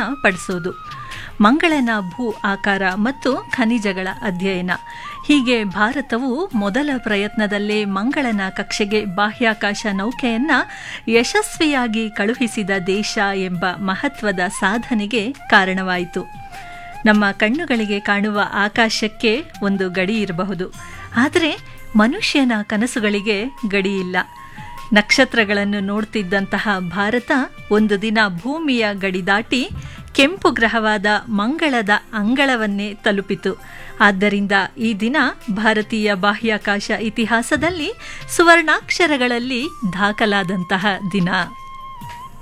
ಪಡಿಸೋದು ಮಂಗಳನ ಭೂ ಆಕಾರ ಮತ್ತು ಖನಿಜಗಳ ಅಧ್ಯಯನ ಹೀಗೆ ಭಾರತವು ಮೊದಲ ಪ್ರಯತ್ನದಲ್ಲೇ ಮಂಗಳನ ಕಕ್ಷೆಗೆ ಬಾಹ್ಯಾಕಾಶ ನೌಕೆಯನ್ನ ಯಶಸ್ವಿಯಾಗಿ ಕಳುಹಿಸಿದ ದೇಶ ಎಂಬ ಮಹತ್ವದ ಸಾಧನೆಗೆ ಕಾರಣವಾಯಿತು ನಮ್ಮ ಕಣ್ಣುಗಳಿಗೆ ಕಾಣುವ ಆಕಾಶಕ್ಕೆ ಒಂದು ಗಡಿ ಇರಬಹುದು ಆದರೆ ಮನುಷ್ಯನ ಕನಸುಗಳಿಗೆ ಗಡಿಯಿಲ್ಲ ನಕ್ಷತ್ರಗಳನ್ನು ನೋಡ್ತಿದ್ದಂತಹ ಭಾರತ ಒಂದು ದಿನ ಭೂಮಿಯ ಗಡಿ ದಾಟಿ ಕೆಂಪು ಗ್ರಹವಾದ ಮಂಗಳದ ಅಂಗಳವನ್ನೇ ತಲುಪಿತು ಆದ್ದರಿಂದ ಈ ದಿನ ಭಾರತೀಯ ಬಾಹ್ಯಾಕಾಶ ಇತಿಹಾಸದಲ್ಲಿ ಸುವರ್ಣಾಕ್ಷರಗಳಲ್ಲಿ ದಾಖಲಾದಂತಹ ದಿನ